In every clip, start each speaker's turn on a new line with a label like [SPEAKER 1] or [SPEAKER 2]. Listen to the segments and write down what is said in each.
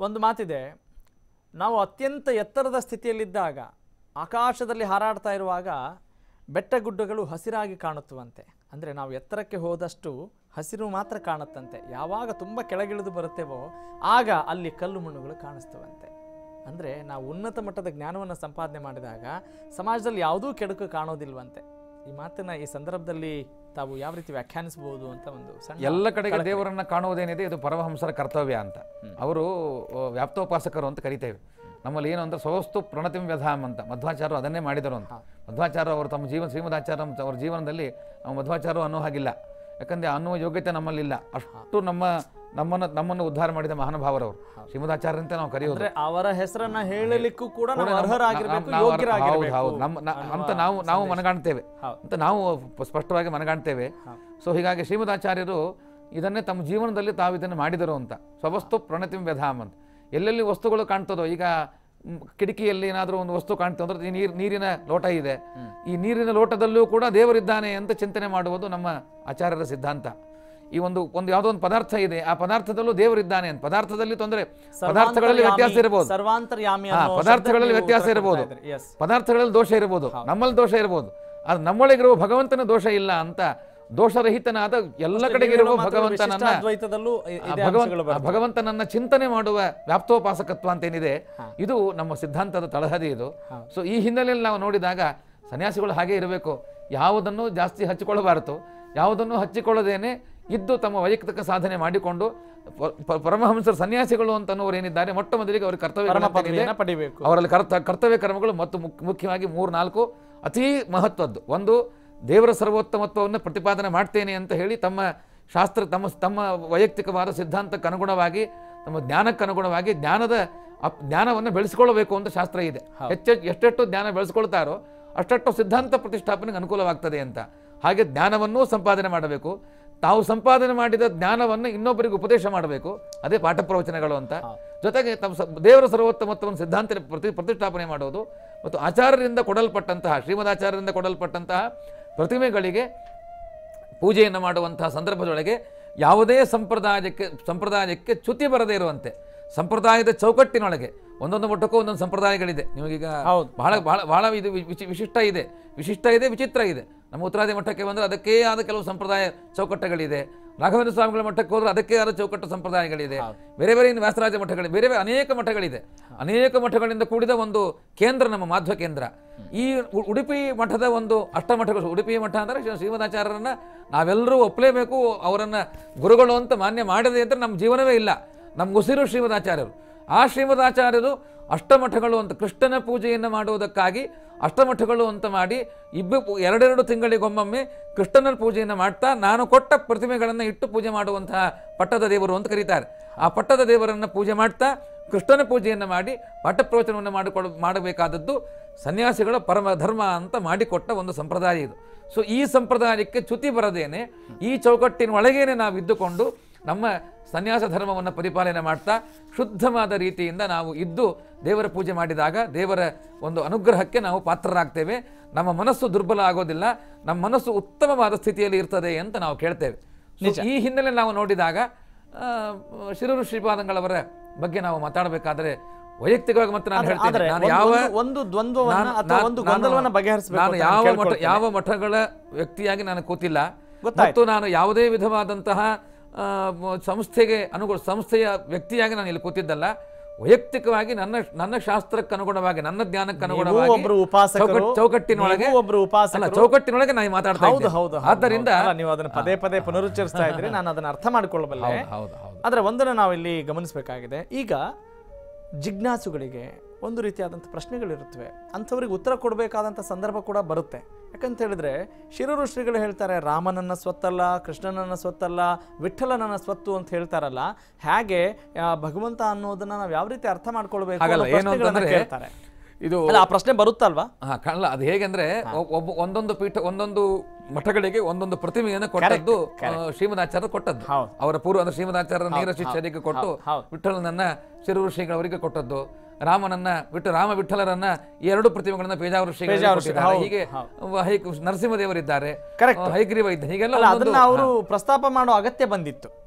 [SPEAKER 1] ಒಂದು ಮಾತಿದೆ ನಾವು ಅತ್ಯಂತ ಎತ್ತರದ ಸ್ಥಿತಿಯಲ್ಲಿದ್ದಾಗ ಆಕಾಶದಲ್ಲಿ ಹಾರಾಡ್ತಾ ಇರುವಾಗ ಬೆಟ್ಟ ಗುಡ್ಡಗಳು ಹಸಿರಾಗಿ ಕಾಣುತ್ತವಂತೆ ಅಂದರೆ ನಾವು ಎತ್ತರಕ್ಕೆ ಹೋದಷ್ಟು ಹಸಿರು ಮಾತ್ರ ಕಾಣುತ್ತಂತೆ ಯಾವಾಗ ತುಂಬ ಕೆಳಗಿಳಿದು ಬರುತ್ತೇವೋ ಆಗ ಅಲ್ಲಿ ಕಲ್ಲು ಮಣ್ಣುಗಳು ಕಾಣಿಸ್ತವಂತೆ ಅಂದರೆ ನಾವು ಉನ್ನತ ಮಟ್ಟದ ಜ್ಞಾನವನ್ನು ಸಂಪಾದನೆ ಮಾಡಿದಾಗ ಸಮಾಜದಲ್ಲಿ ಯಾವುದೂ ಕೆಡುಕು ಕಾಣೋದಿಲ್ವಂತೆ ಈ ಮಾತನ್ನ ಈ ಸಂದರ್ಭದಲ್ಲಿ ತಾವು ಯಾವ ರೀತಿ ವ್ಯಾಖ್ಯಾನಿಸಬಹುದು ಅಂತ ಒಂದು ಸಣ್ಣ
[SPEAKER 2] ಎಲ್ಲ ಕಡೆಗೆ ದೇವರನ್ನ ಕಾಣುವುದೇನಿದೆ ಇದು ಪರಮಹಂಸರ ಕರ್ತವ್ಯ ಅಂತ ಅವರು ಆ, ವ್ಯಾಪ್ತೋಪಾಸಕರು ಅಂತ ಕರಿತೇವೆ ನಮ್ಮಲ್ಲಿ ಏನು ಅಂದ್ರೆ ಸ್ವಸ್ತು ಪ್ರಣತಿಂ ವ್ಯಧಾಮ್ ಅಂತ ಮಧ್ವಾಚಾರ್ಯರು ಅದನ್ನೇ ಮಾಡಿದರು ಅಂತ ಮಧ್ವಾಚಾರ್ಯ ಅವರು ತಮ್ಮ ಜೀವನ ಶ್ರೀಮದಾಚಾರ್ಯ ಅವ್ರ ಜೀವನದಲ್ಲಿ ನಾವು ಮಧ್ವಾಚಾರ್ಯರು ಅನ್ನೋ ಹಾಗಿಲ್ಲ ಯಾಕಂದ್ರೆ ಅನ್ನುವ ಯೋಗ್ಯತೆ ನಮ್ಮಲ್ಲಿಲ್ಲ ಅಷ್ಟು ನಮ್ಮ ನಮ್ಮನ್ನು ನಮ್ಮನ್ನು ಉದ್ಧಾರ ಮಾಡಿದ ಮಹಾನುಭಾವರವರು ಶ್ರೀಮದಾಚಾರ್ಯರಂತೆ ನಾವು ಕರೆಯೋದು
[SPEAKER 1] ಅಂದ್ರೆ ಅವರ ಹೆಸರನ್ನ ಹೇಳಲಿಕ್ಕೂ ಕೂಡ ನಾವು
[SPEAKER 2] ನಾವು-
[SPEAKER 1] ಅರ್ಹರಾಗಿರ್ಬೇಕು
[SPEAKER 2] ನಾವು- ನಾವು-
[SPEAKER 1] ಯೋಗ್ಯರಾಗಿರ್ಬೇಕು
[SPEAKER 2] ಹೌದು, ಹೌದು. ನಮ್ಮ ನ-
[SPEAKER 1] ಅನ್ನುವ
[SPEAKER 2] ಅಂತ ನಾವು ನಾವು ಮನಗಾಣ್ತೇವೆ
[SPEAKER 1] ಹೌದು.
[SPEAKER 2] ಅಂತ ನಾವು ಪ- ಸ್ಪಷ್ಟವಾಗಿ ಮನಗಾಣ್ತೇವೆ ಸೊ ಹೀಗಾಗಿ ಶ್ರೀಮದಾಚಾರ್ಯರು ಇದನ್ನೇ ತಮ್ಮ ಜೀವನದಲ್ಲಿ ತಾವು ಇದನ್ನು ಮಾಡಿದರು ಅಂತ ಸ್ವವಸ್ತು ಪ್ರಣತಿಂ ವ್ಯಧಾಮ್ ಅಂತ ಎಲ್ಲೆಲ್ಲಿ ವಸ್ತುಗಳು ಕಾಣ್ತದೋ ಈಗ ಮ್, ಕಿಟಕಿಯಲ್ಲಿ ಏನಾದರೂ ಒಂದು ವಸ್ತು ಕಾಣ್ತದೆ ಅಂದ್ರೆ ಈ ನೀರ್ ನೀರಿನ ಲೋಟ ಇದೆ ಈ ನೀರಿನ ಲೋಟದಲ್ಲೂ ಕೂಡ ದೇವರಿದ್ದಾನೆ ಅಂತ ಚಿಂತನೆ ಮಾಡುವುದು ನಮ್ಮ ಆಚಾರ್ಯರ ಸಿದ್ಧಾಂತ ಈ ಒಂದು ಒಂದು ಯಾವುದೋ ಒಂದು ಪದಾರ್ಥ ಇದೆ ಆ ಪದಾರ್ಥದಲ್ಲೂ ದೇವರಿದ್ದಾನೆ ಅಂತ ಪದಾರ್ಥದಲ್ಲಿ ತೊಂದರೆ ಪದಾರ್ಥಗಳಲ್ಲಿ ವ್ಯತ್ಯಾಸ ಇರಬಹುದು
[SPEAKER 1] ಸರ್ವಾಂತರ್ಯಾಮಿ
[SPEAKER 2] ಹಾ,
[SPEAKER 1] ಅನ್ನೋ
[SPEAKER 2] ಪದಾರ್ಥಗಳಲ್ಲಿ
[SPEAKER 1] ಶಬ್ದಕ್ಕೆ
[SPEAKER 2] ವ್ಯತ್ಯಾಸ
[SPEAKER 1] ಉತ್ತರ
[SPEAKER 2] ಇರಬಹುದು
[SPEAKER 1] ಕೊಡ್ತಾ ಇದ್ದಾರೆ. Yes.
[SPEAKER 2] ಪದಾರ್ಥಗಳಲ್ಲಿ ದೋಷ ಇರಬಹುದು ನಮ್ಮಲ್ಲಿ ದೋಷ ಇರಬಹುದು ಅದು ನಮ್ಮೊಳಗಿರುವ ಭಗವಂತನ ದೋಷ ಇಲ್ಲ ಅಂತ ದೋಷರಹಿತನಾದ ಎಲ್ಲ ಕಡೆಗೆ ಇರುವ
[SPEAKER 1] ನೀವೇನೋ ಮಾತ್ರ
[SPEAKER 2] ಭಗವಂತನನ್ನ
[SPEAKER 1] ವಿಶಿಷ್ಟಾದ್ವೈತದಲ್ಲೂ ಇ-
[SPEAKER 2] ಆ
[SPEAKER 1] ಇದೇ
[SPEAKER 2] ಭಗವಂತ
[SPEAKER 1] ಅಂಶಗಳು
[SPEAKER 2] ಆ ಭಗವಂತನನ್ನ ಚಿಂತನೆ ಮಾಡುವ ವ್ಯಾಪ್ತೋಪಾಸಕತ್ವ ಅಂತ ಏನಿದೆ ಇದು ನಮ್ಮ ಸಿದ್ಧಾಂತದ ತಳಹದಿ ಇದು ಸೊ ಈ ಹಿನ್ನೆಲೆಯಲ್ಲಿ ನಾವು ನೋಡಿದಾಗ ಸನ್ಯಾಸಿಗಳು ಹಾಗೆ ಇರಬೇಕು ಯಾವುದನ್ನು ಜಾಸ್ತಿ ಹಚ್ಚಿಕೊಳ್ಳಬಾರದು ಯಾವುದನ್ನು ಹಚ್ಚಿಕೊಳ್ಳದೇನೆ ಇದ್ದು ತಮ್ಮ ವೈಯಕ್ತಿಕ ಸಾಧನೆ ಮಾಡಿಕೊಂಡು ಪ- ಪ- ಪರಮಹಂಸರು ಸನ್ಯಾಸಿಗಳು ಅಂತ ಅನ್ನೋರು ಏನಿದ್ದಾರೆ ಮೊಟ್ಟ ಮೊದಲಿಗೆ ಅವ್ರ
[SPEAKER 1] ಪರಮ
[SPEAKER 2] ಕರ್ತವ್ಯ
[SPEAKER 1] ಪದವಿಯನ್ನ ಪಡಿಬೇಕು
[SPEAKER 2] ಅವರಲ್ಲಿ ಕರ್ತ ಕರ್ತವ್ಯ ಕರ್ಮಗಳು ಮತ್ತು ಮುಖ್ಯ- ಮುಖ್ಯವಾಗಿ ಮೂರು ನಾಲ್ಕು ಅತೀ ಮಹತ್ವದ್ದು ಒಂದು ದೇವರ ಸರ್ವೋತ್ತಮತ್ವವನ್ನು ಪ್ರತಿಪಾದನೆ ಮಾಡ್ತೇನೆ ಅಂತ ಹೇಳಿ ತಮ್ಮ ಶಾಸ್ತ್ರ ತಮ್ಮ ತಮ್ಮ ವೈಯಕ್ತಿಕವಾದ ಸಿದ್ಧಾಂತಕ್ಕೆ ಅನುಗುಣವಾಗಿ ತಮ್ಮ ಜ್ಞಾನಕ್ಕೆ ಅನುಗುಣವಾಗಿ ಜ್ಞಾನದ ಅಪ್ ಜ್ಞಾನವನ್ನು ಬೆಳೆಸ್ಕೊಳ್ಬೇಕು ಅಂತ ಶಾಸ್ತ್ರ ಇದೆ ಹೆಚ್ಚು ಎಷ್ಟೆಷ್ಟು ಜ್ಞಾನ ಬೆಳೆಸ್ಕೊಳ್ತಾರೋ ಅಷ್ಟಷ್ಟು ಸಿದ್ಧಾಂತ ಪ್ರತಿಷ್ಠಾಪನೆಗೆ ಅನುಕೂಲವಾಗ್ತದೆ ಅಂತ ಹಾಗೆ ಜ್ಞಾನವನ್ನೂ ಸಂಪಾದನೆ ಮಾಡಬೇಕು ತಾವು ಸಂಪಾದನೆ ಮಾಡಿದ ಜ್ಞಾನವನ್ನು ಇನ್ನೊಬ್ಬರಿಗೆ ಉಪದೇಶ ಮಾಡಬೇಕು ಅದೇ ಪಾಠ ಪ್ರವಚನಗಳು ಅಂತ ಜೊತೆಗೆ ತಮ್ಮ ಸ- ದೇವರ ಸರ್ವೋತ್ತಮತ್ವವನ್ನು ಸಿದ್ಧಾಂತ ಪ್ರತಿ ಪ್ರತಿಷ್ಠಾಪನೆ ಮಾಡೋದು ಮತ್ತು ಆಚಾರ್ಯರಿಂದ ಕೊಡಲ್ಪಟ್ಟಂತಹ ಶ್ರೀಮದಾಚಾರ್ಯರಿಂದ ಕೊಡಲ್ಪಟ್ಟಂತಹ ಪ್ರತಿಮೆಗಳಿಗೆ ಪೂಜೆಯನ್ನು ಮಾಡುವಂತಹ ಸಂದರ್ಭದೊಳಗೆ ಯಾವುದೇ ಸಂಪ್ರದಾಯಕ್ಕೆ ಸಂಪ್ರದಾಯಕ್ಕೆ ಚ್ಯುತಿ ಬರದೇ ಇರುವಂತೆ ಸಂಪ್ರದಾಯದ ಚೌಕಟ್ಟಿನೊಳಗೆ ಒಂದೊಂದು ಮಟ್ಟಕ್ಕೂ ಒಂದೊಂದು ಸಂಪ್ರದಾಯಗಳಿದೆ ನಿಮಗೀಗ
[SPEAKER 1] ಹೌದು.
[SPEAKER 2] ಬಹಳ ಬಹಳ ಬಹಳ ಇದು ವಿ- ವಿಚಿ- ವಿಶಿಷ್ಟ ಇದೆ ವಿಶಿಷ್ಟ ಇದೆ ವಿಚಿತ್ರ ಇದೆ ನಮ್ಮ ಉತ್ತರಾದಿ ಮಠಕ್ಕೆ ಬಂದರೆ ಅದಕ್ಕೇ ಆದ ಕೆಲವು ಸಂಪ್ರದಾಯ ಚೌಕಟ್ಟುಗಳಿದೆ ರಾಘವೇಂದ್ರ ಸ್ವಾಮಿಗಳ ಮಠಕ್ಕೆ ಹೋದ್ರೆ ಅದಕ್ಕೆ ಆದ ಚೌಕಟ್ಟು ಸಂಪ್ರದಾಯಗಳಿದೆ ಬೇರೆ ಬೇರೆ ಇನ್ನು ವ್ಯಾಸರಾಜ ಮಠಗಳು ಬೇರೆ ಬೇರೆ ಅನೇಕ ಮಠಗಳಿದೆ ಅನೇಕ ಮಠಗಳಿಂದ ಕೂಡಿದ ಒಂದು ಕೇಂದ್ರ ನಮ್ಮ ಮಾಧ್ವ ಕೇಂದ್ರ ಈ ಉ- ಉಡುಪಿ ಮಠದ ಒಂದು ಅಷ್ಟಮಠಗಳು ಉಡುಪಿ ಮಠ ಅಂದರೆ ಶ್ರೀ- ಶ್ರೀಮದಾಚಾರ್ಯರನ್ನ ನಾವೆಲ್ಲರೂ ಒಪ್ಪಲೇಬೇಕು ಅವರನ್ನ ಗುರುಗಳು ಅಂತ ಮಾನ್ಯ ಮಾಡದೆ ಅಂದರೆ ನಮ್ಮ ಜೀವನವೇ ಇಲ್ಲ ನಮ್ಮ ಉಸಿರು ಶ್ರೀಮದಾಚಾರ್ಯರು ಆ ಶ್ರೀಮದಾಚಾರ್ಯರು ಅಷ್ಟಮಠಗಳು ಅಂತ ಕೃಷ್ಣನ ಪೂಜೆಯನ್ನು ಮಾಡುವುದಕ್ಕಾಗಿ ಅಷ್ಟಮಠಗಳು ಅಂತ ಮಾಡಿ ಇಬ್ಬ ಎರಡೆರಡು ತಿಂಗಳಿಗೊಮ್ಮೊಮ್ಮೆ ಕೃಷ್ಣನ ಪೂಜೆಯನ್ನು ಮಾಡ್ತಾ ನಾನು ಕೊಟ್ಟ ಪ್ರತಿಮೆಗಳನ್ನು ಇಟ್ಟು ಪೂಜೆ ಮಾಡುವಂತಹ ಪಟ್ಟದ ದೇವರು ಅಂತ ಕರೀತಾರೆ ಆ ಪಟ್ಟದ ದೇವರನ್ನು ಪೂಜೆ ಮಾಡ್ತಾ ಕೃಷ್ಣನ ಪೂಜೆಯನ್ನು ಮಾಡಿ ಪಾಠ ಪ್ರವಚನವನ್ನು ಮಾಡಿಕೊಡ ಮಾಡಬೇಕಾದದ್ದು ಸನ್ಯಾಸಿಗಳ ಪರಮ ಧರ್ಮ ಅಂತ ಮಾಡಿಕೊಟ್ಟ ಒಂದು ಸಂಪ್ರದಾಯ ಇದು ಸೊ ಈ ಸಂಪ್ರದಾಯಕ್ಕೆ ಚ್ಯುತಿ ಬರದೇನೆ ಈ ಚೌಕಟ್ಟಿನ ಒಳಗೇನೆ ನಾವು ಇದ್ದುಕೊಂಡು ನಮ್ಮ ಸನ್ಯಾಸ ಧರ್ಮವನ್ನು ಪರಿಪಾಲನೆ ಮಾಡ್ತಾ ಶುದ್ಧವಾದ ರೀತಿಯಿಂದ ನಾವು ಇದ್ದು ದೇವರ ಪೂಜೆ ಮಾಡಿದಾಗ ದೇವರ ಒಂದು ಅನುಗ್ರಹಕ್ಕೆ ನಾವು ಪಾತ್ರರಾಗ್ತೇವೆ ನಮ್ಮ ಮನಸ್ಸು ದುರ್ಬಲ ಆಗೋದಿಲ್ಲ ನಮ್ಮ ಮನಸ್ಸು ಉತ್ತಮವಾದ ಸ್ಥಿತಿಯಲ್ಲಿ ಇರ್ತದೆ ಅಂತ ನಾವು ಕೇಳ್ತೇವೆ So, ಈ ಹಿನ್ನೆಲೆ ನಾವು ನೋಡಿದಾಗ ಆ, ಶಿರೂರು ಶ್ರೀಪಾದಂಗಳವರ ಬಗ್ಗೆ ನಾವು ಮಾತಾಡಬೇಕಾದ್ರೆ ವೈಯಕ್ತಿಕವಾಗಿ ಮತ್ತೆ ನಾನು ಹೇಳ್ತೇನೆ
[SPEAKER 1] ಆದ್ರೆ
[SPEAKER 2] ನಾನು
[SPEAKER 1] ಒಂದು-
[SPEAKER 2] ಯಾವ
[SPEAKER 1] ಒಂದು- ಒಂದು ದ್ವಂದ್ವವನ್ನ
[SPEAKER 2] ನಾನು-
[SPEAKER 1] ಅಥವಾ
[SPEAKER 2] ನಾನು-
[SPEAKER 1] ಒಂದು
[SPEAKER 2] ನಾನು-
[SPEAKER 1] ಗೊಂದಲವನ್ನ ಬಗೆಹರಿಸಬೇಕು
[SPEAKER 2] ನಾನು
[SPEAKER 1] ಅಂತ ನಾನು
[SPEAKER 2] ಯಾವ ಮಠ
[SPEAKER 1] ಕೇಳ್ಕೊಳ್ತೇನೆ.
[SPEAKER 2] ಯಾವ ಮಠಗಳ ವ್ಯಕ್ತಿಯಾಗಿ ನಾನು ಕೂತಿಲ್ಲ
[SPEAKER 1] ಗೊತ್ತಾಯ್ತು.
[SPEAKER 2] ಮತ್ತು ನಾನು ಯಾವುದೇ ವಿಧವಾದಂತಹ ಆ, ಮ- ಸಂಸ್ಥೆಗೆ ಅನುಗುಣ ಸಂಸ್ಥೆಯ ವ್ಯಕ್ತಿಯಾಗಿ ನಾನು ಇಲ್ಲಿ ಕೂತಿದ್ದಲ್ಲ ವೈಯಕ್ತಿಕವಾಗಿ ನನ್ನ ನನ್ನ ಶಾಸ್ತ್ರಕ್ಕೆ ಅನುಗುಣವಾಗಿ ನನ್ನ ಜ್ಞಾನಕ್ಕೆ ಅನುಗುಣವಾಗಿ
[SPEAKER 1] ಒಬ್ರು ಉಪಾಸಕರು,
[SPEAKER 2] ಚೌಕಟ್- ಚೌಕಟ್ಟಿನೊಳಗೆ
[SPEAKER 1] ನೀವು ಒಬ್ರು ಉಪಾಸಕರು.
[SPEAKER 2] ಅಲ್ಲ, ಚೌಕಟ್ಟಿನೊಳಗೆ ನಾನು ಮಾತಾಡ್ತಾ
[SPEAKER 1] ಹೌದು
[SPEAKER 2] ಇದ್ದೆ.
[SPEAKER 1] ಹೌದು ಹೌದು,
[SPEAKER 2] ಆದ್ದರಿಂದ
[SPEAKER 1] ಹೌದು. ಅಲ್ಲ, ನೀವು ಅದನ್ನ ಪದೇ ಪದೇ ಪುನರುಚ್ಚರಿಸ್ತಾ ಇದ್ರೆ ನಾನು ಅದನ್ನ ಅರ್ಥ ಮಾಡಿಕೊಳ್ಳಬಲ್ಲೆ
[SPEAKER 2] ಹೌದು ಹೌದು ಹೌದು
[SPEAKER 1] ಆದರೆ ಒಂದನ್ನು ನಾವು ಇಲ್ಲಿ ಗಮನಿಸಬೇಕಾಗಿದೆ ಈಗ ಜಿಜ್ಞಾಸುಗಳಿಗೆ ಒಂದು ರೀತಿಯಾದಂಥ ಪ್ರಶ್ನೆಗಳಿರುತ್ತವೆ ಅಂಥವ್ರಿಗೆ ಉತ್ತರ ಕೊಡಬೇಕಾದಂಥ ಸಂದರ್ಭ ಕೂಡ ಬರುತ್ತೆ ಯಾಕಂತ ಹೇಳಿದ್ರೆ ಶಿರೂರು ಶ್ರೀಗಳು ಹೇಳ್ತಾರೆ ರಾಮನನ್ನ ಸ್ವತ್ತಲ್ಲ ಕೃಷ್ಣನನ್ನ ಸ್ವತ್ತಲ್ಲ ವಿಠಲನನ್ನ ಸ್ವತ್ತು ಅಂತ ಹೇಳ್ತಾರಲ್ಲ ಹೇಗೆ ಆ, ಭಗವಂತ ಅನ್ನೋದನ್ನ ನಾವು ಯಾವ ರೀತಿ ಅರ್ಥ ಮಾಡ್ಕೊಳ್ಬೇಕು
[SPEAKER 2] ಹಾಗಲ್ಲ,
[SPEAKER 1] ಅನ್ನೋ
[SPEAKER 2] ಏನು
[SPEAKER 1] ಪ್ರಶ್ನೆಗಳನ್ನ
[SPEAKER 2] ಅಂತಂದ್ರೆ
[SPEAKER 1] ಕೇಳ್ತಾರೆ
[SPEAKER 2] ಇದು
[SPEAKER 1] ಅಲ್ಲ ಆ ಪ್ರಶ್ನೆ ಬರುತ್ತಲ್ವಾ
[SPEAKER 2] ಹಾ ಕಳ್ಳ ಅದು ಹೇಗೆಂದ್ರೆ ಒ- ಒಬ್ಬ ಒಂದೊಂದು ಪೀಠ ಒಂದೊಂದು ಮಠಗಳಿಗೆ ಒಂದೊಂದು ಪ್ರತಿಮೆಯನ್ನು ಕೊಟ್ಟದ್ದು ಆ, ಶ್ರೀಮದಾಚಾರ್ಯ ಕೊಟ್ಟದ್ದು
[SPEAKER 1] ಹೌದು.
[SPEAKER 2] ಅವರ ಪೂರ್ವ ಅಂದ್ರೆ ಶ್ರೀಮದಾಚಾರ್ಯರ ನೇರ ಶಿಷ್ಯರಿಗೆ ಕೊಟ್ಟು
[SPEAKER 1] ಹೌದು.
[SPEAKER 2] ವಿಠಲನನ್ನ ಶಿರೂರು ಶ್ರೀಗಳವರಿಗೆ ಕೊಟ್ಟದ್ದು ರಾಮನನ್ನ ವಿಠ ರಾಮ ವಿಠಲರನ್ನ ಈ ಎರಡು ಪ್ರತಿಮೆಗಳನ್ನ ಪೇಜಾವರ ಶ್ರೀಗಳಿಗೆ
[SPEAKER 1] ಪೇಜಾವರ ಶ್ರೀ-
[SPEAKER 2] ಕೊಟ್ಟಿದ್ದಾರೆ.
[SPEAKER 1] ಹೌದು,
[SPEAKER 2] ಹೀಗೆ
[SPEAKER 1] ಹೌದು.
[SPEAKER 2] ಹೈ ನರಸಿಂಹದೇವರಿದ್ದಾರೆ
[SPEAKER 1] Correct.
[SPEAKER 2] ಆ, ಹೈಗ್ರೀವ ಇದ್ದ ಹೀಗೆಲ್ಲ
[SPEAKER 1] ಅಲ್ಲ
[SPEAKER 2] ಒಂದೊಂದು-
[SPEAKER 1] ಅದನ್ನ ಅವರು ಪ್ರಸ್ತಾಪ ಮಾಡೋ ಅಗತ್ಯ ಬಂದಿತ್ತು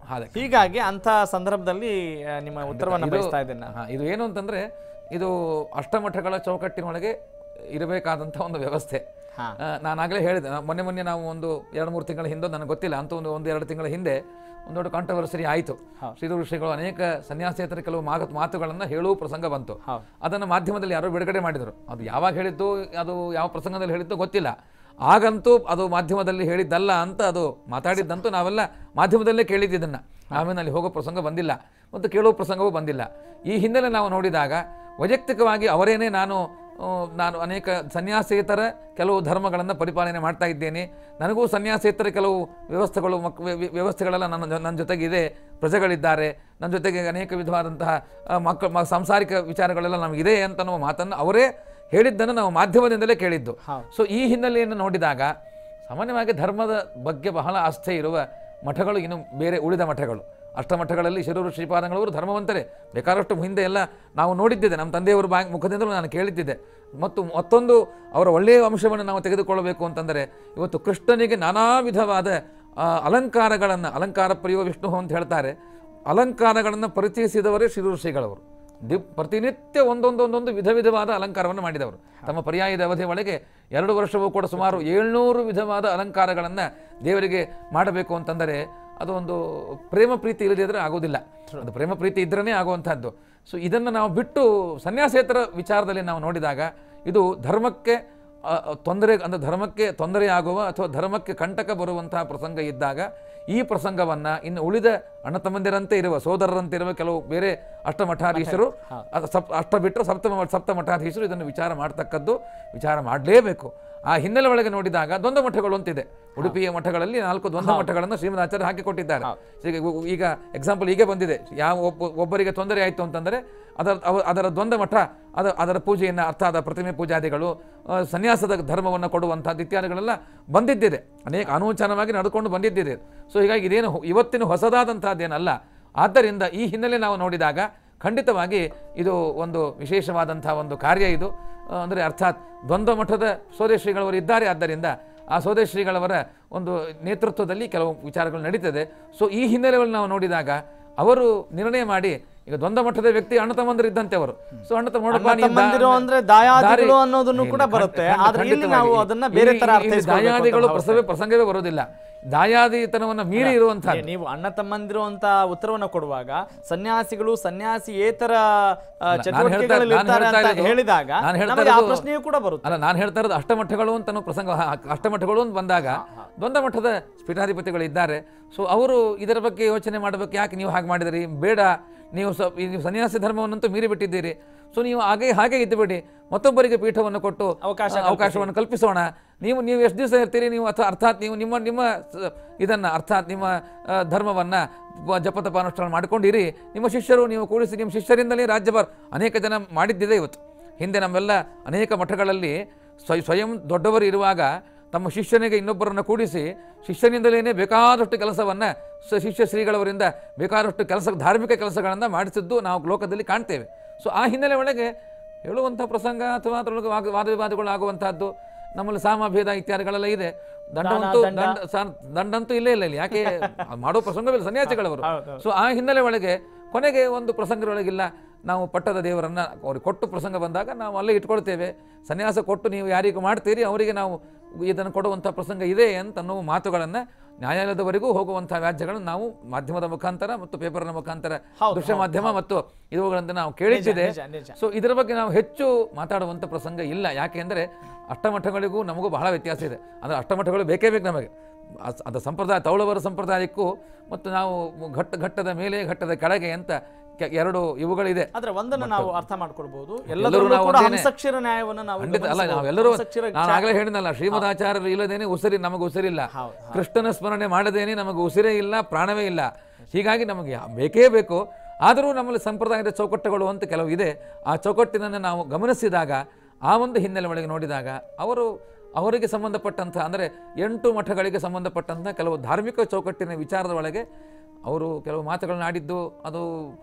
[SPEAKER 2] ಅದಕ್ಕೆ
[SPEAKER 1] ಹೀಗಾಗಿ ಅಂತ ಸಂದರ್ಭದಲ್ಲಿ ಆ, ನಿಮ್ಮ ಉತ್ತರವನ್ನು
[SPEAKER 2] ಇದು-
[SPEAKER 1] ಬಯಸ್ತಾ ಇದ್ದೇನೆ ನಾನು
[SPEAKER 2] ಹಾ, ಇದು ಏನು ಅಂತಂದ್ರೆ ಇದು ಅಷ್ಟಮಠಗಳ ಚೌಕಟ್ಟಿನೊಳಗೆ ಇರಬೇಕಾದಂಥ ಒಂದು ವ್ಯವಸ್ಥೆ
[SPEAKER 1] ಹಾ.
[SPEAKER 2] ಆ, ನಾನಾಗಲೇ ಹೇಳಿದೆ ನಾ- ಮೊನ್ನೆ ಮೊನ್ನೆ ನಾವು ಒಂದು ಎರಡು ಮೂರು ತಿಂಗಳ ಹಿಂದೆ ನನಗೆ ಗೊತ್ತಿಲ್ಲ ಅಂತ ಒಂದು ಒಂದು ಎರಡು ತಿಂಗಳ ಹಿಂದೆ ಒಂದು ದೊಡ್ಡ ಕಾಂಟ್ರವರ್ಸರಿ ಆಯಿತು ಶ್ರೀಧರ ಶ್ರೀಗಳು ಅನೇಕ ಸನ್ಯಾಸೇತರ ಕೆಲವು ಮಾತು ಮಾತುಗಳನ್ನು ಹೇಳುವ ಪ್ರಸಂಗ ಬಂತು
[SPEAKER 1] ಹೌದು.
[SPEAKER 2] ಅದನ್ನು ಮಾಧ್ಯಮದಲ್ಲಿ ಯಾರೋ ಬಿಡುಗಡೆ ಮಾಡಿದರು ಅದು ಯಾವಾಗ ಹೇಳಿದ್ದು ಅದು ಯಾವ ಪ್ರಸಂಗದಲ್ಲಿ ಹೇಳಿದ್ದು ಗೊತ್ತಿಲ್ಲ ಆಗಂತೂ ಅದು ಮಾಧ್ಯಮದಲ್ಲಿ ಹೇಳಿದ್ದಲ್ಲ ಅಂತ ಅದು ಮಾತಾಡಿದ್ದಂತೂ ನಾವೆಲ್ಲ ಮಾಧ್ಯಮದಲ್ಲೇ ಕೇಳಿದ್ದನ್ನು ಆಮೇಲೆ ಅಲ್ಲಿ ಹೋಗೋ ಪ್ರಸಂಗ ಬಂದಿಲ್ಲ ಮತ್ತು ಕೇಳುವ ಪ್ರಸಂಗವೂ ಬಂದಿಲ್ಲ ಈ ಹಿನ್ನೆಲೆ ನಾವು ನೋಡಿದಾಗ ವೈಯಕ್ತಿಕವಾಗಿ ಅವರೇನೇ ನಾನು ಆ, ನಾನು ಅನೇಕ ಸನ್ಯಾಸೇತರ ಕೆಲವು ಧರ್ಮಗಳನ್ನು ಪರಿಪಾಲನೆ ಮಾಡ್ತಾ ಇದ್ದೇನೆ ನನಗೂ ಸನ್ಯಾಸೇತರ ಕೆಲವು ವ್ಯವಸ್ಥೆಗಳು ಮಕ್ ವ್ಯ- ವ್ಯ- ವ್ಯವಸ್ಥೆಗಳೆಲ್ಲ ನನ್ನ ಜೊ- ನನ್ನ ಜೊತೆಗಿದೆ ಪ್ರಜೆಗಳಿದ್ದಾರೆ ನನ್ನ ಜೊತೆಗೆ ಅನೇಕ ವಿಧವಾದಂತಹ ಆ, ಮಕ್ಕಳ ಮ- ಸಾಂಸಾರಿಕ ವಿಚಾರಗಳೆಲ್ಲ ನಮಗಿದೆ ಅಂತ ಅನ್ನುವ ಮಾತನ್ನು ಅವರೇ ಹೇಳಿದ್ದನ್ನು ನಾವು ಮಾಧ್ಯಮದಿಂದಲೇ ಕೇಳಿದ್ದು ಸೊ ಈ ಹಿನ್ನೆಲೆಯನ್ನು ನೋಡಿದಾಗ ಸಾಮಾನ್ಯವಾಗಿ ಧರ್ಮದ ಬಗ್ಗೆ ಬಹಳ ಆಸ್ಥೆ ಇರುವ ಮಠಗಳು ಇನ್ನು ಬೇರೆ ಉಳಿದ ಮಠಗಳು ಅಷ್ಟಮಠಗಳಲ್ಲಿ ಶಿರೂರು ಶ್ರೀಪಾದಂಗಳವರು ಧರ್ಮವಂತರೇ ಬೇಕಾದಷ್ಟು ಹಿಂದೆ ಎಲ್ಲ ನಾವು ನೋಡಿದ್ದಿದೆ ನಮ್ಮ ತಂದೆಯವರ ಬಾ ಮುಖದಿಂದಲೂ ನಾನು ಕೇಳಿದ್ದಿದ್ದೆ ಮತ್ತು ಮತ್ತೊಂದು ಅವರ ಒಳ್ಳೆಯ ಅಂಶವನ್ನು ನಾವು ತೆಗೆದುಕೊಳ್ಳಬೇಕು ಅಂತಂದರೆ ಇವತ್ತು ಕೃಷ್ಣನಿಗೆ ನಾನಾ ವಿಧವಾದ ಆ, ಅಲಂಕಾರಗಳನ್ನು ಅಲಂಕಾರ ಪ್ರಿಯೋ ವಿಷ್ಣು ಅಂತ ಹೇಳ್ತಾರೆ ಅಲಂಕಾರಗಳನ್ನು ಪರಿಚಯಿಸಿದವರೇ ಶಿರೂರು ಶ್ರೀಗಳವರು ದಿ ಪ್ರತಿನಿತ್ಯ ಒಂದೊಂದು ಒಂದೊಂದು ವಿಧ ವಿಧವಾದ ಅಲಂಕಾರವನ್ನು ಮಾಡಿದವರು ತಮ್ಮ ಪರ್ಯಾಯದ ಅವಧಿ ಒಳಗೆ ಎರಡು ವರ್ಷವೂ ಕೂಡ ಸುಮಾರು ಏಳ್ನೂರು ವಿಧವಾದ ಅಲಂಕಾರಗಳನ್ನು ದೇವರಿಗೆ ಮಾಡಬೇಕು ಅಂತಂದರೆ ಅದು ಒಂದು ಪ್ರೇಮ ಪ್ರೀತಿ ಇಲ್ಲದಿದ್ದರೆ ಆಗೋದಿಲ್ಲ ಅದು ಪ್ರೇಮ ಪ್ರೀತಿ ಇದ್ರೇ ಆಗುವಂಥದ್ದು ಸೊ ಇದನ್ನು ನಾವು ಬಿಟ್ಟು ಸನ್ಯಾಸೇತರ ವಿಚಾರದಲ್ಲಿ ನಾವು ನೋಡಿದಾಗ ಇದು ಧರ್ಮಕ್ಕೆ ಆ, ತೊಂದರೆ ಅಂದರೆ ಧರ್ಮಕ್ಕೆ ತೊಂದರೆ ಆಗುವ ಅಥವಾ ಧರ್ಮಕ್ಕೆ ಕಂಟಕ ಬರುವಂತಹ ಪ್ರಸಂಗ ಇದ್ದಾಗ ಈ ಪ್ರಸಂಗವನ್ನು ಇನ್ನು ಉಳಿದ ಅಣ್ಣ ತಮ್ಮಂದಿರಂತೆ ಇರುವ ಸೋದರರಂತೆ ಇರುವ ಕೆಲವು ಬೇರೆ ಅಷ್ಟಮಠಾಧೀಶರು ಅದು ಸಪ್ ಅಷ್ಟ ಬಿಟ್ಟರೆ ಸಪ್ತಮ ಸಪ್ತ ಮಠಾಧೀಶರು ಇದನ್ನು ವಿಚಾರ ಮಾಡ್ತಕ್ಕದ್ದು ವಿಚಾರ ಮಾಡಲೇಬೇಕು ಆ ಹಿನ್ನೆಲೆ ಒಳಗೆ ನೋಡಿದಾಗ ದ್ವಂದ್ವ ಮಠಗಳು ಅಂತಿದೆ ಉಡುಪಿಯ ಮಠಗಳಲ್ಲಿ ನಾಲ್ಕು ದ್ವಂದ್ವ ಮಠಗಳನ್ನು ಶ್ರೀಮದಾಚಾರ್ಯ ಹಾಕಿಕೊಟ್ಟಿದ್ದಾರೆ ಈಗ ಉ- ಈಗ ಎಕ್ಸಾಂಪಲ್ ಹೀಗೆ ಬಂದಿದೆ ಯಾವ ಒಬ್ಬ ಒಬ್ಬರಿಗೆ ತೊಂದರೆ ಆಯಿತು ಅಂತಂದರೆ ಅದರ ಅವ- ಅದರ ದ್ವಂದ್ವ ಮಠ ಅದ ಅದರ ಪೂಜೆಯನ್ನು ಅರ್ಥಾದ ಪ್ರತಿಮೆ ಪೂಜಾದಿಗಳು ಆ, ಸನ್ಯಾಸದ ಧರ್ಮವನ್ನು ಕೊಡುವಂಥದ್ದು ಇತ್ಯಾದಿಗಳೆಲ್ಲ ಬಂದಿದ್ದಿದೆ ಅನೇಕ ಅನೂಚನವಾಗಿ ನಡೆದುಕೊಂಡು ಬಂದಿದ್ದಿದೆ ಸೊ ಹೀಗಾಗಿ ಇದೇನು ಹೊ- ಇವತ್ತಿನ ಹೊಸದಾದಂತಹದ್ದೇನಲ್ಲ ಆದ್ದರಿಂದ ಈ ಹಿನ್ನೆಲೆ ನಾವು ನೋಡಿದಾಗ ಖಂಡಿತವಾಗಿ ಇದು ಒಂದು ವಿಶೇಷವಾದಂಥ ಒಂದು ಕಾರ್ಯ ಇದು ಆ, ಅಂದರೆ ಅರ್ಥಾತ್ ದ್ವಂದ್ವ ಮಠದ ಸೋದೇಶ್ರೀಗಳವರು ಇದ್ದಾರೆ ಆದ್ದರಿಂದ ಆ ಸೋದೇಶ್ರೀಗಳವರ ಒಂದು ನೇತೃತ್ವದಲ್ಲಿ ಕೆಲವು ವಿಚಾರಗಳು ನಡೀತದೆ ಸೊ ಈ ಹಿನ್ನೆಲೆಯಲ್ಲಿ ನಾವು ನೋಡಿದಾಗ ಅವರು ನಿರ್ಣಯ ಮಾಡಿ ಈಗ ದ್ವಂದ್ವ ಮಠದ ವ್ಯಕ್ತಿ ಅಣ್ಣ ತಮ್ಮಂದಿರು ಇದ್ದಂತೆ ಅವರು ಸೊ ಅಣ್ಣ ತಮ್ಮ ನೋಡಪ್ಪ
[SPEAKER 1] ಅಣ್ಣ
[SPEAKER 2] ನೀನು ದಾ-
[SPEAKER 1] ತಮ್ಮಂದಿರು ಅಂದ್ರೆ ದಾಯಾದಿಗಳು
[SPEAKER 2] ದಾರಿ-
[SPEAKER 1] ಅನ್ನೋದನ್ನು
[SPEAKER 2] ಇಲ್ಲ,
[SPEAKER 1] ಕೂಡ
[SPEAKER 2] ಖಂಡಿತ-
[SPEAKER 1] ಬರುತ್ತೆ.
[SPEAKER 2] ಖಂಡಿತ-
[SPEAKER 1] ಆದ್ರೆ ಇಲ್ಲಿ ನಾವು
[SPEAKER 2] ಖಂಡಿತವಾಗಿ.
[SPEAKER 1] ಅದನ್ನ ಬೇರೆ ತರ
[SPEAKER 2] ಇಲ್ಲಿ- ಇಲ್ಲಿ
[SPEAKER 1] ಅರ್ಥೈಸ್ಕೊಳ್ಬೇಕು ಅಂತ
[SPEAKER 2] ದಾಯಾದಿಗಳು
[SPEAKER 1] ಭಾವಿಸ್ತೇನೆ.
[SPEAKER 2] ಪ್ರಸವೇ ಪ್ರಸಂಗವೇ ಬರೋದಿಲ್ಲ ದಾಯಾದಿತನವನ್ನ ಮೀರಿ ಇರುವಂತಹ
[SPEAKER 1] ಏ, ನೀವು ಅಣ್ಣ ತಮ್ಮಂದಿರು ಅಂತ ಉತ್ತರವನ್ನು ಕೊಡುವಾಗ ಸನ್ಯಾಸಿಗಳು ಸನ್ಯಾಸಿಯೇತರ ಆ, ಚಟುವಟಿಕೆಗಳಲ್ಲಿ
[SPEAKER 2] ನಾನು
[SPEAKER 1] ಇರ್ತಾರೆ
[SPEAKER 2] ಹೇಳ್ತಾ
[SPEAKER 1] ಅಂತ
[SPEAKER 2] ಇರೋದು-
[SPEAKER 1] ಹೇಳಿದಾಗ
[SPEAKER 2] ನಾನು ಹೇಳ್ತಾ
[SPEAKER 1] ನಮಗೆ ಆ
[SPEAKER 2] ಇರೋದು-
[SPEAKER 1] ಪ್ರಶ್ನೆಯೂ ಕೂಡ ಬರುತ್ತೆ
[SPEAKER 2] ಅಲ್ಲ ನಾನು ಹೇಳ್ತಾ ಇರೋದು ಅಷ್ಟಮಠಗಳು ಅಂತ ಅನ್ನೋ ಪ್ರಸಂಗ ಹ- ಅಷ್ಟಮಠಗಳು ಅಂತ ಬಂದಾಗ ದ್ವಂದ್ವ ಮಠದ ಪೀಠಾಧಿಪತಿಗಳು ಇದ್ದಾರೆ ಸೊ ಅವರು ಇದರ ಬಗ್ಗೆ ಯೋಚನೆ ಮಾಡಬೇಕು ಯಾಕೆ ನೀವು ಹಾಗೆ ಮಾಡಿದಿರಿ ಬೇಡ ನೀವು ಸ ಈ ನೀವು ಸನ್ಯಾಸಿ ಧರ್ಮವನ್ನಂತೂ ಮೀರಿ ಬಿಟ್ಟಿದ್ದೀರಿ ಸೊ ನೀವು ಹಾಗೆ ಹಾಗೆ ಇದ್ದುಬಿಡಿ ಮತ್ತೊಬ್ಬರಿಗೆ ಪೀಠವನ್ನು ಕೊಟ್ಟು
[SPEAKER 1] ಅವಕಾಶ
[SPEAKER 2] ಆ, ಅವಕಾಶವನ್ನು ಕಲ್ಪಿಸೋಣ ನೀವು ನೀವು ಎಷ್ಟು ದಿವಸ ಇರ್ತೀರಿ ನೀವು ಅಥವಾ ಅರ್ಥಾತ್ ನೀವು ನಿಮ್ಮ ನಿಮ್ಮ ಸ- ಇದನ್ನ ಅರ್ಥಾತ್ ನಿಮ್ಮ ಆ, ಧರ್ಮವನ್ನ ಬ- ಜಪತಪ ಅನುಷ್ಠಾನ ಮಾಡ್ಕೊಂಡಿರಿ ನಿಮ್ಮ ಶಿಷ್ಯರು ನೀವು ಕೂಡಿಸಿ ನಿಮ್ಮ ಶಿಷ್ಯರಿಂದಲೇ ರಾಜ್ಯಭಾರ ಅನೇಕ ಜನ ಮಾಡಿದ್ದಿದೆ ಇವತ್ತು ಹಿಂದೆ ನಮ್ಮೆಲ್ಲ ಅನೇಕ ಮಠಗಳಲ್ಲಿ ಸ್ವಯ ಸ್ವಯಂ ದೊಡ್ಡವರು ಇರುವಾಗ ತಮ್ಮ ಶಿಷ್ಯನಿಗೆ ಇನ್ನೊಬ್ಬರನ್ನು ಕೂಡಿಸಿ ಶಿಷ್ಯನಿಂದಲೇ ಬೇಕಾದಷ್ಟು ಕೆಲಸವನ್ನು ಸ ಶಿಷ್ಯ ಶ್ರೀಗಳವರಿಂದ ಬೇಕಾದಷ್ಟು ಕೆಲಸ ಧಾರ್ಮಿಕ ಕೆಲಸಗಳನ್ನು ಮಾಡಿಸಿದ್ದು ನಾವು ಲೋಕದಲ್ಲಿ ಕಾಣ್ತೇವೆ ಸೊ ಆ ಹಿನ್ನೆಲೆ ಒಳಗೆ ಹೇಳುವಂಥ ಪ್ರಸಂಗ ಅಥವಾ ಅದರೊಳಗೆ ವಾದ ವಾದ ವಿವಾದಗಳು ಆಗುವಂತಹದ್ದು ನಮ್ಮಲ್ಲಿ ಸಾಮಭೇದ ಇತ್ಯಾದಿಗಳೆಲ್ಲ ಇದೆ ದಂಡವಂತೂ
[SPEAKER 1] ದಂಡ.
[SPEAKER 2] ದಂಡ ಸಾ- ದಂಡಂತೂ ಇಲ್ಲೇ ಇಲ್ಲ ಇಲ್ಲಿ ಯಾಕೆ ಮಾಡೋ ಪ್ರಸಂಗವಿಲ್ಲ ಸನ್ಯಾಸಿಗಳವರು
[SPEAKER 1] ಹೌದು, ಹೌದು.
[SPEAKER 2] ಸೊ ಆ ಹಿನ್ನೆಲೆ ಒಳಗೆ ಕೊನೆಗೆ ಒಂದು ಪ್ರಸಂಗದೊಳಗಿಲ್ಲ ನಾವು ಪಟ್ಟದ ದೇವರನ್ನ ಅವ್ರಿಗೆ ಕೊಟ್ಟು ಪ್ರಸಂಗ ಬಂದಾಗ ನಾವು ಅಲ್ಲೇ ಇಟ್ಕೊಳ್ತೇವೆ ಸನ್ಯಾಸ ಕೊಟ್ಟು ನೀವು ಯಾರಿಗೂ ಮಾಡ್ತೀರಿ ಅವರಿಗೆ ನಾವು ಇದನ್ನು ಕೊಡುವಂಥ ಪ್ರಸಂಗ ಇದೆ ಅಂತ ಅನ್ನೋ ಮಾತುಗಳನ್ನು ನ್ಯಾಯಾಲಯದವರೆಗೂ ಹೋಗುವಂಥ ವ್ಯಾಜ್ಯಗಳನ್ನು ನಾವು ಮಾಧ್ಯಮದ ಮುಖಾಂತರ ಮತ್ತು ಪೇಪರ್ನ ಮುಖಾಂತರ
[SPEAKER 1] ಹೌದು,
[SPEAKER 2] ದೃಶ್ಯ ಮಾಧ್ಯಮ ಮತ್ತು ಇವುಗಳಿಂದ ನಾವು ಕೇಳಿದ್ದಿದೆ
[SPEAKER 1] ನಿಜ, ನಿಜ.
[SPEAKER 2] ಸೊ ಇದರ ಬಗ್ಗೆ ನಾವು ಹೆಚ್ಚು ಮಾತಾಡುವಂಥ ಪ್ರಸಂಗ ಇಲ್ಲ ಯಾಕೆಂದರೆ ಅಷ್ಟಮಠಗಳಿಗೂ ನಮಗೂ ಬಹಳ ವ್ಯತ್ಯಾಸ ಇದೆ ಅಂದರೆ ಅಷ್ಟಮಠಗಳು ಬೇಕೇ ಬೇಕು ನಮಗೆ ಅಸ್- ಅದು ಸಂಪ್ರದಾಯ ತೌಳವರ ಸಂಪ್ರದಾಯಕ್ಕೂ ಮತ್ತು ನಾವು ಘಟ್ಟ ಘಟ್ಟದ ಮೇಲೆ ಘಟ್ಟದ ಕೆಳಗೆ ಅಂತ ಕೆ- ಎರಡು ಇವುಗಳಿದೆ
[SPEAKER 1] ಆದ್ರೆ ಒಂದನ್ನು ನಾವು ಅರ್ಥ ಮಾಡ್ಕೊಳ್ಬಹುದು
[SPEAKER 2] ಎಲ್ಲರೂ
[SPEAKER 1] ಎಲ್ಲರೂ
[SPEAKER 2] ನಾವು
[SPEAKER 1] ಕೂಡ
[SPEAKER 2] ಒಂದೇನೆ.
[SPEAKER 1] ಹಂಸಕ್ಷರ ನ್ಯಾಯವನ್ನು ನಾವು
[SPEAKER 2] ಖಂಡಿತ ಅಲ್ಲ
[SPEAKER 1] ಗಮನಿಸಬಹುದು.
[SPEAKER 2] ನಾವೆಲ್ಲರೂ
[SPEAKER 1] ಹಂಸಕ್ಷರ
[SPEAKER 2] ನಾನು ಆಗಲೇ ಹೇಳಿದ್ನಲ್ಲ ಶ್ರೀಮದಾಚಾರ್ಯರು ಇಲ್ಲದೇನೆ ಉಸಿರಿ ನಮಗೆ ಉಸಿರಿಲ್ಲ
[SPEAKER 1] ಹೌದು,
[SPEAKER 2] ಕೃಷ್ಣನ ಸ್ಮರಣೆ ಮಾಡದೇನೆ ನಮಗೆ ಉಸಿರೇ ಇಲ್ಲ ಪ್ರಾಣವೇ ಇಲ್ಲ ಹೀಗಾಗಿ ನಮಗೆ ಯಾ- ಬೇಕೇ ಬೇಕು ಆದರೂ ನಮ್ಮಲ್ಲಿ ಸಂಪ್ರದಾಯದ ಚೌಕಟ್ಟುಗಳು ಅಂತ ಕೆಲವು ಇದೆ ಆ ಚೌಕಟ್ಟಿನನ್ನು ನಾವು ಗಮನಿಸಿದಾಗ ಆ ಒಂದು ಹಿನ್ನೆಲೆ ಒಳಗೆ ನೋಡಿದಾಗ ಅವರು ಅವರಿಗೆ ಸಂಬಂಧಪಟ್ಟಂಥ ಅಂದರೆ ಎಂಟು ಮಠಗಳಿಗೆ ಸಂಬಂಧಪಟ್ಟಂಥ ಕೆಲವು ಧಾರ್ಮಿಕ ಚೌಕಟ್ಟಿನ ವಿಚಾರದ ಒಳಗೆ ಅವರು ಕೆಲವು ಮಾತುಗಳನ್ನ ಆಡಿದ್ದು ಅದು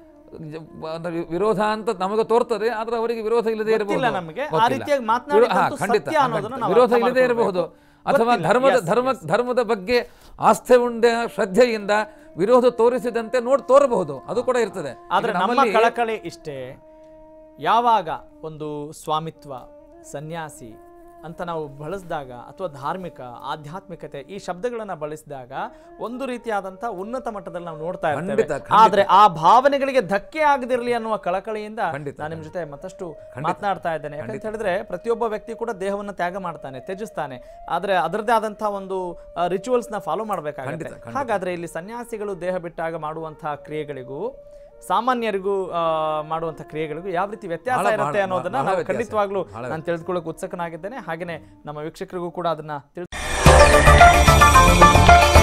[SPEAKER 2] ಜ- ಅಂದ್ರೆ ವಿರೋಧ ಅಂತ ನಮಗೆ ತೋರ್ತದೆ ಆದ್ರೆ ಅವರಿಗೆ ವಿರೋಧ ಇಲ್ಲದೆ ಇರಬಹುದು
[SPEAKER 1] ಗೊತ್ತಿಲ್ಲ ನಮಗೆ. ಆ
[SPEAKER 2] ಗೊತ್ತಿಲ್ಲ.
[SPEAKER 1] ರೀತಿಯಾಗಿ
[SPEAKER 2] ವಿರೋ-
[SPEAKER 1] ಮಾತನಾಡಿದ್ದು
[SPEAKER 2] ಹಾ,
[SPEAKER 1] ಸತ್ಯ
[SPEAKER 2] ಖಂಡಿತ,
[SPEAKER 1] ಅನ್ನೋದನ್ನ
[SPEAKER 2] ಖಂಡಿತ.
[SPEAKER 1] ನಾವು
[SPEAKER 2] ವಿರೋಧ
[SPEAKER 1] ಅರ್ಥ
[SPEAKER 2] ಇಲ್ಲದೆ
[SPEAKER 1] ಮಾಡ್ಕೊಳ್ಬೇಕು.
[SPEAKER 2] ಇರಬಹುದು ಅಥವಾ
[SPEAKER 1] ಗೊತ್ತಿಲ್ಲ.
[SPEAKER 2] ಧರ್ಮದ
[SPEAKER 1] Yes,
[SPEAKER 2] ಧರ್ಮ ಧರ್ಮದ ಬಗ್ಗೆ ಆಸ್ಥೆ ಉಂಡ ಶ್ರದ್ಧೆಯಿಂದ ವಿರೋಧ ತೋರಿಸಿದಂತೆ ನೋಡಿ ತೋರಬಹುದು ಅದು ಕೂಡ ಇರ್ತದೆ
[SPEAKER 1] ಆದ್ರೆ
[SPEAKER 2] ಈಗ
[SPEAKER 1] ನಮ್ಮ
[SPEAKER 2] ನಮ್ಮಲ್ಲಿ
[SPEAKER 1] ಕಳಕಳಿ ಇಷ್ಟೇ ಯಾವಾಗ ಒಂದು ಸ್ವಾಮಿತ್ವ ಸನ್ಯಾಸಿ ಅಂತ ನಾವು ಬಳಸಿದಾಗ ಅಥವಾ ಧಾರ್ಮಿಕ ಆಧ್ಯಾತ್ಮಿಕತೆ ಈ ಶಬ್ದಗಳನ್ನ ಬಳಸಿದಾಗ ಒಂದು ರೀತಿಯಾದಂತಹ ಉನ್ನತ ಮಟ್ಟದಲ್ಲಿ ನಾವು ನೋಡ್ತಾ ಇರ್ತೇವೆ
[SPEAKER 2] ಖಂಡಿತ, ಖಂಡಿತ.
[SPEAKER 1] ಆದ್ರೆ ಆ ಭಾವನೆಗಳಿಗೆ ಧಕ್ಕೆ ಆಗದಿರಲಿ ಅನ್ನುವ ಕಳಕಳಿಯಿಂದ
[SPEAKER 2] ಖಂಡಿತ,
[SPEAKER 1] ನಾನು ನಿಮ್ ಜೊತೆ ಮತ್ತಷ್ಟು ಮಾತನಾಡ್ತಾ ಇದ್ದೇನೆ ಯಾಕಂತ ಹೇಳಿದ್ರೆ ಪ್ರತಿಯೊಬ್ಬ ವ್ಯಕ್ತಿ ಕೂಡ ದೇಹವನ್ನ ತ್ಯಾಗ ಮಾಡ್ತಾನೆ ತ್ಯಜಿಸ್ತಾನೆ ಆದ್ರೆ ಅದರದೇ ಆದಂತಹ ಒಂದು ರಿಚುವಲ್ಸ್ ನ ಫಾಲೋ ಮಾಡಬೇಕಾಗುತ್ತೆ
[SPEAKER 2] ಖಂಡಿತ, ಖಂಡಿತ.
[SPEAKER 1] ಹಾಗಾದ್ರೆ ಇಲ್ಲಿ ಸನ್ಯಾಸಿಗಳು ದೇಹ ಬಿಟ್ಟಾಗ ಮಾಡುವಂತಹ ಕ್ರಿಯೆಗಳಿಗೂ ಸಾಮಾನ್ಯರಿಗೂ ಆ, ಮಾಡುವಂತಹ ಕ್ರಿಯೆಗಳಿಗೂ ಯಾವ ರೀತಿ ವ್ಯತ್ಯಾಸ
[SPEAKER 2] ಬಹಳ-
[SPEAKER 1] ಇರುತ್ತೆ
[SPEAKER 2] ಬಹಳ-
[SPEAKER 1] ಅನ್ನೋದನ್ನ
[SPEAKER 2] ಬಹಳ
[SPEAKER 1] ನಾವು
[SPEAKER 2] ವ್ಯತ್ಯಾಸ.
[SPEAKER 1] ಖಂಡಿತವಾಗ್ಲೂ
[SPEAKER 2] ಬಹಳ
[SPEAKER 1] ನಾನು ತಿಳಿದುಕೊಳ್ಳೋಕೆ ಉತ್ಸುಕನಾಗಿದ್ದೇನೆ ಹಾಗೇನೆ ನಮ್ಮ ವೀಕ್ಷಕರಿಗೂ ಕೂಡ ಅದನ್ನ ತಿಳಿದು